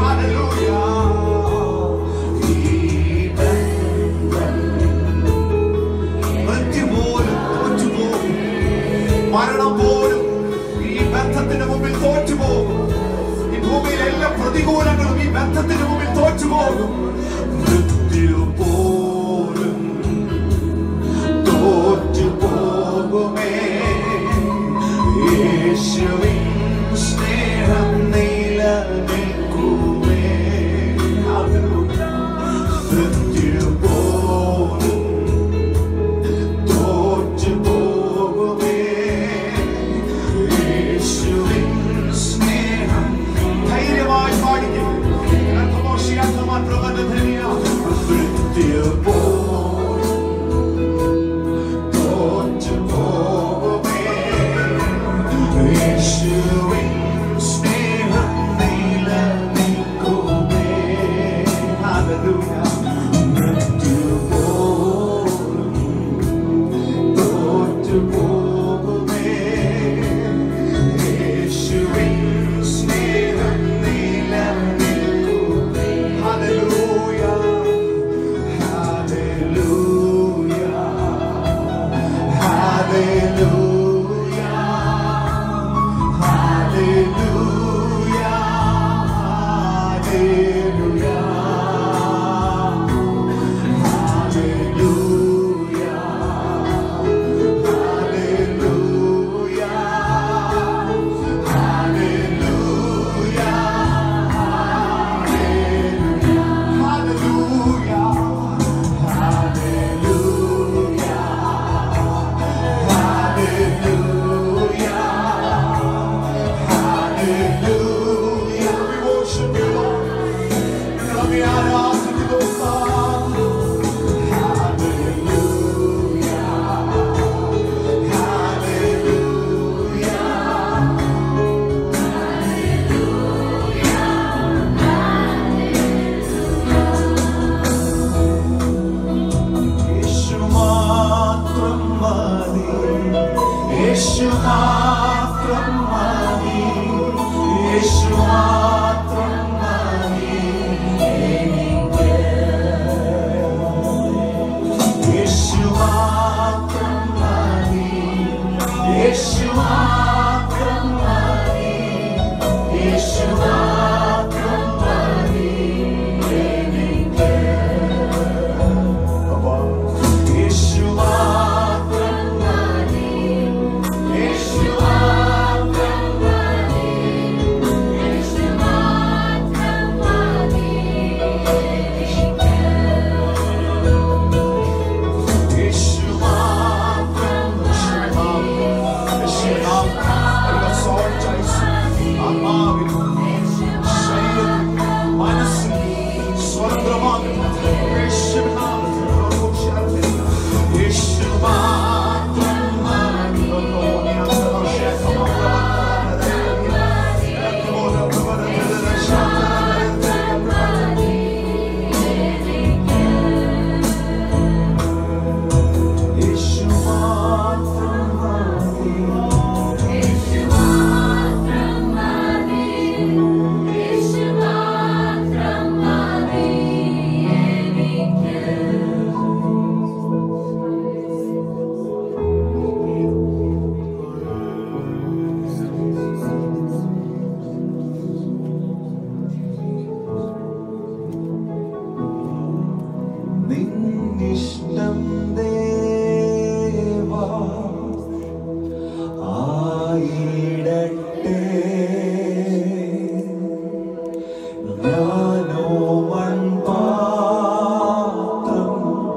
മരണം പോലും ഈ ബന്ധത്തിന് മുമ്പിൽ തോറ്റുപോകും ഈ ഭൂമിയിലെ എല്ലാ പ്രതികൂലങ്ങളും ഈ ബന്ധത്തിന് മുമ്പിൽ തോറ്റുപോകും മൃത്യു പോലും തോറ്റുപോകുമേ യേശുവിൻ സ്നേഹം നിലനിൽക്കുമേ മൃത്യു പോലും തോറ്റുപോകുമേ യേശുവിൻ സ്നേഹം ധൈര്യമായി പാടിക്കും മൃത്യു പോലും തോറ്റുപോകുമേ യേശുവിൻ സ്നേഹം നിലനിൽക്കുമേ ഹല്ലേലൂയ മൃത്യു പോലും തോറ്റുപോകുമേ യേശുവിൻ സ്നേഹം നിലനിൽക്കുമേ hallelujah hallelujah hallelujah hallelujah hallelujah hallelujah hallelujah hallelujah hallelujah hallelujah hallelujah We worship you, Lord. ഞങ്ങൾ അങ്ങയെ ആരാധിക്കുന്നു, Father. Hallelujah. Hallelujah. യേശു മാത്രം മതി യേശു മാത്രം മതി യേശു മാത്രം മതി എനിക്ക്. യേശു മാത്രം മതി യേശു മാത്രം മതി യേശു മാത്രം മതി എനിക്ക്. അപ്പാ, യേശു മാത്രം മതി യേശു മാത്രം മതി യേശു മാത്രം മതി യേശു മാത്രം യേശുനാമം എല്ലാ സോൾജൈസ് ആത്മാവിലും ശരീരത്തിലും മനസ്സിലും സ്വതന്ത്രമാകും യേശുനാമത്തിൽ യേശു മാത്രം മതി യേശു മാത്രം മതി നിന്നിഷ്ടം ദേവാ ആയിടട്ടെ ഞാനോ മൺപാത്രം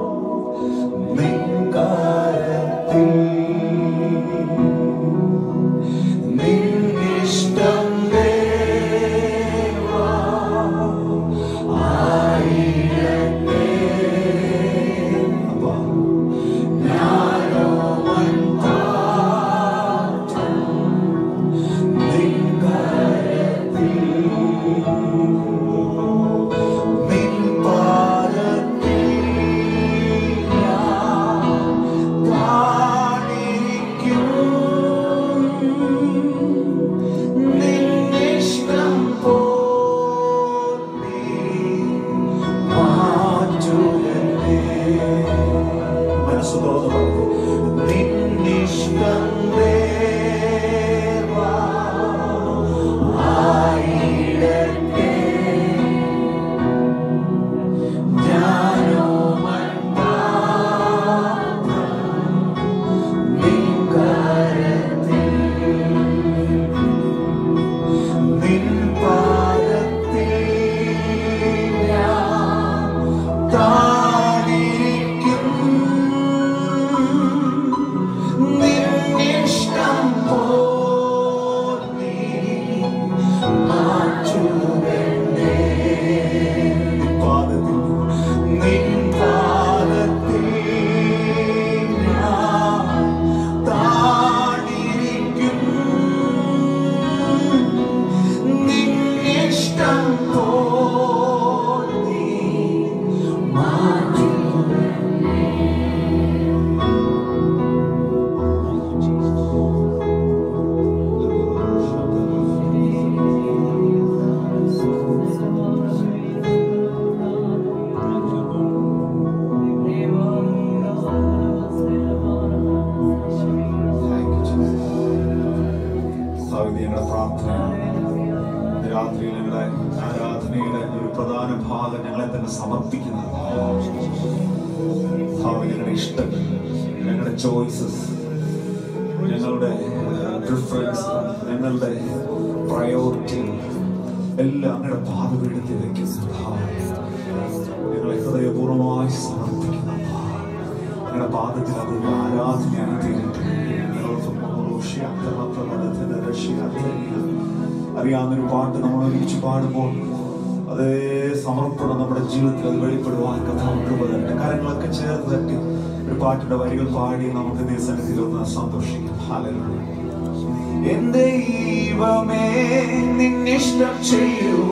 നിൻകാരത്തിൽ നിന്നിഷ്ടം ദേവാ ആയിടട്ടെ അപ്പാ ഞാനോ മൺപാത്രം നിൻകാരത്തിൽ ആരാധനയുടെ ഒരു പ്രധാന ഭാഗം ഞങ്ങളെ തന്നെ സമർപ്പിക്കുന്നത് ഭാവി ഞങ്ങളുടെ ഇഷ്ടങ്ങൾ ഞങ്ങളുടെ ചോയ്സസ് ഞങ്ങളുടെ പ്രിഫറൻസ് ഞങ്ങളുടെ പ്രയോറിറ്റി എല്ലാം അങ്ങയുടെ പാതപീഠത്തിൽ വയ്ക്കുന്നു ഞങ്ങളെ ഹൃദയപൂർവ്വമായി സമർപ്പിക്കുന്നു ഞങ്ങളുടെ പാദത്തിൽ അത് ആരാധനയായി തീരട്ടെ അറിയാവുന്നൊരു പാട്ട് നമ്മൾ ഒരുമിച്ച് പാടുമ്പോൾ അതേ സമർപ്പണം നമ്മുടെ ജീവിതത്തിൽ അത് വെളിപ്പെടുവാൻ കഥാവ് കൃപ തരട്ടെ കരങ്ങളൊക്കെ ചേർത്ത് തട്ടി ഒരു പാട്ടിന്റെ വരികൾ പാടി നമുക്ക് ദൈവസന്നിധിയിൽ ഒന്ന് സന്തോഷിക്കാം ഹല്ലേലൂയ. എന്റെ ദൈവമേ നിന്നിഷ്ടം ചെയ്യും